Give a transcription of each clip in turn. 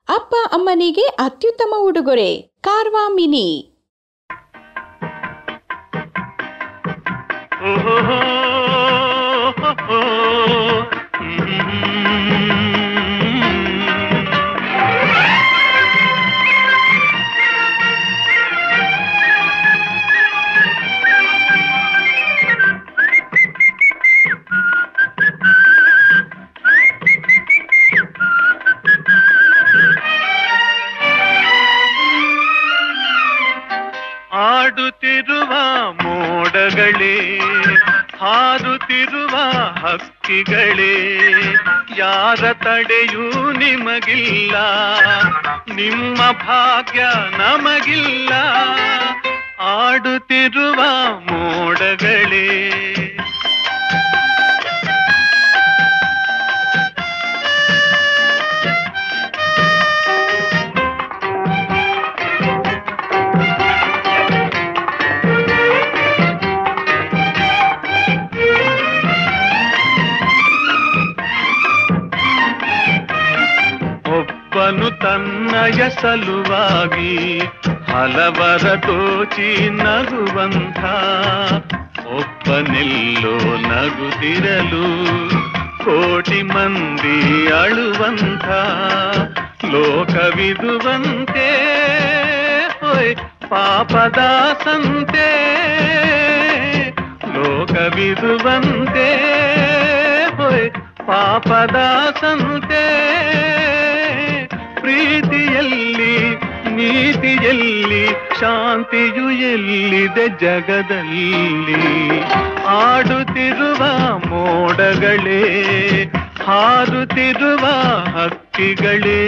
ಅಪ್ಪ ಅಮ್ಮನಿಗೆ ಅತ್ಯುತ್ತಮ ಉಡುಗೊರೆ ಕಾರ್ವಾ ಮಿನಿ ಆಡುತ್ತಿರುವ ಮೋಡಗಳೇ ಹಾರುತ್ತಿರುವ ಹಕ್ಕಿಗಳೇ ಯಾರ ತಡೆಯೂ ನಿಮಗಿಲ್ಲ ನಿಮ್ಮ ಭಾಗ್ಯ ನಮಗಿಲ್ಲ ಆಡುತ್ತಿರುವ ಮೋಡಗಳೇ ಒಬ್ಬನು ತನ್ನಯ ಸಲುವಾಗಿ ಹಲವರ ದೋಚಿ ನಗುವಂಥ ಒಬ್ಬನೆಲ್ಲೋ ನಗುತ್ತಿರಲು ಕೋಟಿ ಮಂದಿ ಅಳುವಂಥ ಲೋಕವಿದುವಂತೆ ಹೊಯ್ ಪಾಪದ ಸಂತೆ ಲೋಕವಿದುವಂತೆ ಹೊಯ್ ಪಾಪದ ಸಂತೆ ಪ್ರೀತಿಯಲ್ಲಿ ನೀತಿಯಲ್ಲಿ ಶಾಂತಿಯು ಎಲ್ಲಿದೆ ಜಗದಲ್ಲಿ ಆಡುತ್ತಿರುವ ಮೋಡಗಳೇ ಹಾರುತ್ತಿರುವ ಹಕ್ಕಿಗಳೇ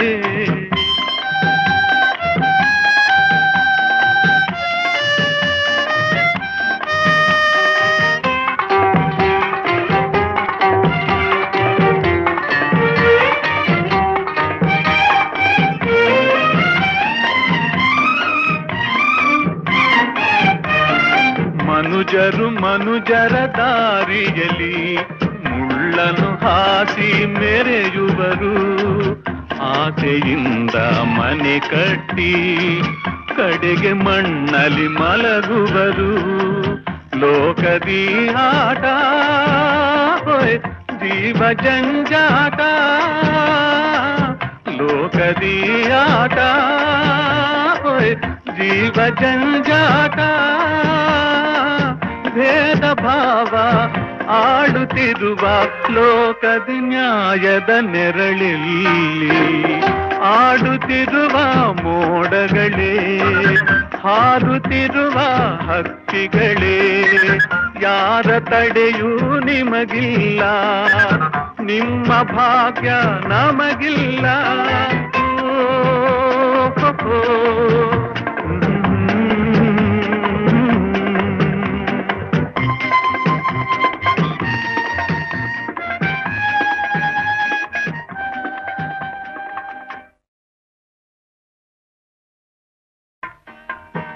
ಮನುಜರು ಮನುಜರ ದಾರಿಯಲಿ ಮುಳ್ಳನು ಹಾಸಿ ಮೆರೆಯುವರು ಆಸೆಯಿಂದ ಮನೆ ಕಟ್ಟಿ ಕಡೆಗೆ ಮಣ್ಣಲ್ಲಿ ಮಲಗುವರು ಲೋಕದಿ ಆಟ ಹೊಯ್ ಜೀವ ಜಂಜಾಟ ಲೋಕದಿ ಆಟ ಹೊಯ್ ಜೀವ ಜಂಜಾಟ ಭೇದ ಭಾವ ಆಡುತ್ತಿರುವ ಲೋಕದ ನ್ಯಾಯದ ನೆರಳಿಲ್ಲಿ ಆಡುತ್ತಿರುವ ಮೋಡಗಳೇ ಹಾರುತ್ತಿರುವ ಹಕ್ಕಿಗಳೇ ಯಾರ ತಡೆಯೂ ನಿಮಗಿಲ್ಲ ನಿಮ್ಮ ಭಾಗ್ಯ ನಮಗಿಲ್ಲ ಓ, ಹೋ, ಹೋ.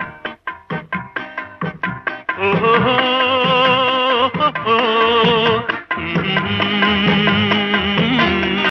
ಓಹೋ